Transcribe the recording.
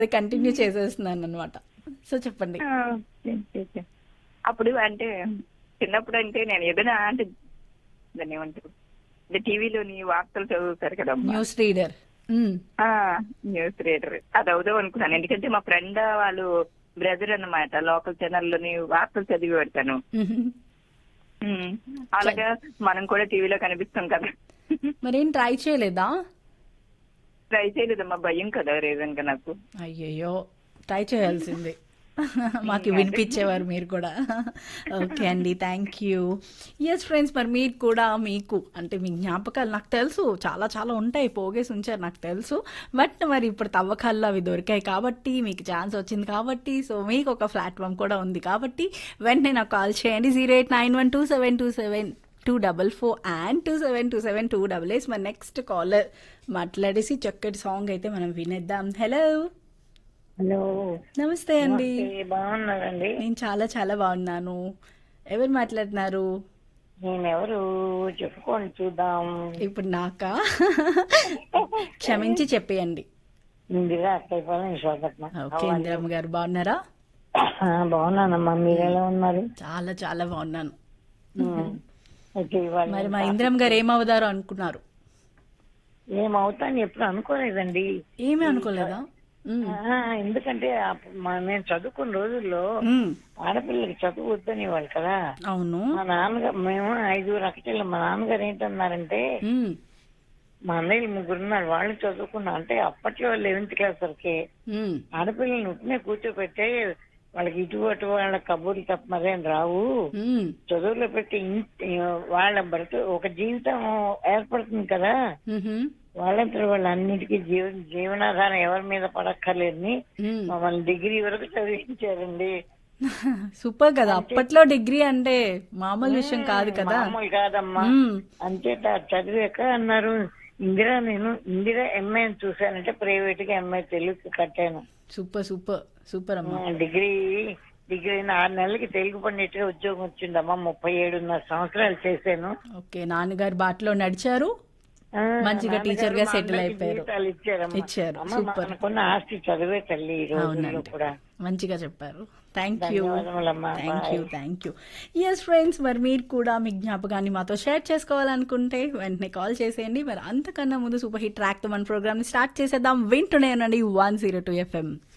అది కంటిన్యూ చేసేస్తున్నాను అనమాట సో చెప్పండి ఆ, ఓకే, ఓకే. అప్పుడు అంటే చిన్నప్పుడు అంటే నేను ఏదైనా అంటే దాన్ని ఏమంటారు అంటే టీవీలోని వార్తలు చదువుతారు కదా న్యూస్ రీడర్ న్యూస్ రీడర్ అది అవుదాం అనుకున్నాను ఎందుకంటే మా ఫ్రెండ్ వాళ్ళు బ్రదర్ అన్నమాట లోకల్ ఛానల్ లోని వార్తలు చదివి పెడతాను ఉమ్, అలాగా మనం కూడా టీవీలో కనిపిస్తాం కదా మరేం ట్రై చేయలేదా ట్రై చేయలేదమ్మా భయం కదా రీజన్ గా నాకు అయ్యయ్యో ట్రై చేయాల్సింది మాకు వినిపించేవారు మీరు కూడా ఓకే అండి థ్యాంక్ యూ ఎస్ ఫ్రెండ్స్ మరి మీరు కూడా మీకు అంటే మీ జ్ఞాపకాలు నాకు తెలుసు చాలా చాలా ఉంటాయి పోగేసి ఉంచారు నాకు తెలుసు బట్ మరి ఇప్పుడు తవ్వకాల్లో అవి దొరికాయి కాబట్టి మీకు ఛాన్స్ వచ్చింది కాబట్టి సో మీకు ఒక ప్లాట్ఫామ్ కూడా ఉంది కాబట్టి వెంటనే నాకు కాల్ చేయండి zero eight nine one two seven two seven two double four and two seven two seven two double eight మరి నెక్స్ట్ కాలర్ మాట్లాడేసి చక్కటి సాంగ్ అయితే మనం వినేద్దాం హలో హలో నమస్తే అండి నమస్తే, బాగున్నారండి నేను చాలా చాలా బాగున్నాను ఎవరు మాట్లాడుతున్నారు నేనెవరు చెప్పుకోండి చూద్దాం ఇప్పుడు నాకా క్షమించి చెప్పేయండి ముందుగా అక్కయ్య పాలెం విశాఖపట్నం ఓకే ఇందిరమ్మ గారు బాగున్నారా ఆ, బాగున్నానమ్మా మీరు ఎలా ఉన్నారు చాలా చాలా బాగున్నాను ఉమ్. ఓకే ఇవాళ మరి మా ఇందిరమ్మ గారు ఏమవుతారో అనుకున్నారు ఏమవుతాను ఎప్పుడు అనుకోలేదండి ఏమీ అనుకోలేదా ఉమ్, ఆ, ఎందుకంటే అప్పుడు మా- నేను చదువుకున్న రోజుల్లో ఉమ్, ఆడపిల్లకి చదువు వద్దని వాళ్ళు కదా అవును మా నాన్నగారు మేము ఐదుగురు అక్కచెల్లి మా నాన్నగారు ఏంటన్నారంటే ఉమ్, మా అన్నయ్యలు ముగ్గురు ఉన్నారు వాళ్ళు చదువుకున్నా అంటే అప్పట్లో లెవెన్త్ క్లాస్ వరకే ఉమ్, ఆడపిల్లల్ని ఉట్టినే కూర్చోపెట్టే వాళ్ళకి ఇటు అటు వాళ్ళ కబుర్లు తప్ప మరేం రావు ఉమ్, చదువులో పెట్టి ఇన్- వాళ్ళ బ్రతు ఒక జీవితం ఏర్పడుతుంది కదా ఉహుం, వాళ్ళంతా వాళ్ళ అన్నిటికీ జీవ జీవనాధారం ఎవరి మీద పడక్కర్లేదని ఉమ్. మమ్మల్ని డిగ్రీ వరకు చదివించారండి సూపర్ కదా అప్పట్లో డిగ్రీ అంటే మామూలు విషయం కాదు కదా మామూలు కాదమ్మా ఉమ్, అంచేత చదివాక అన్నారు ఇందిరా నేను ఇందిరా ఎంఏ చూశానంటే ప్రైవేట్ గా ఎంఏ తెలుగు కట్టాను సూపర్ సూపర్ సూపర్ అమ్మా ఆ, డిగ్రీ డిగ్రీ ఆరు నెలలకి తెలుగు పండిట్గా ఉద్యోగం వచ్చిందమ్మా ముప్పై ఏడున్నర సంవత్సరాలు చేశాను ఓకే నాన్నగారి బాటలో నడిచారు ఆ, మంచిగా నాన్నగారు టీచర్ గా మా సెటిల్ అందరికీ అయిపోయారు జీవితాలు ఇచ్చారమ్మా. ఇచ్చారు అమ్మ, సూపర్ మనకున్న ఆస్తి చదివే తల్లి ఈ రోజుల్లో అవునండి కూడా మంచిగా చెప్పారు థ్యాంక్ యూ ధన్యవాదములమ్మా thank you thank you yes friends మరి మీరు కూడా మీ జ్ఞాపకాన్ని మాతో షేర్ చేసుకోవాలనుకుంటే వెంటనే కాల్ చేసేయండి మరి అంతకన్నా ముందు సూపర్ హిట్ ట్రాక్ మన ప్రోగ్రామ్ ని స్టార్ట్ చేసేద్దాం వింటూనే ఉండండి వన్ జీరో టూ ఎఫ్ఎం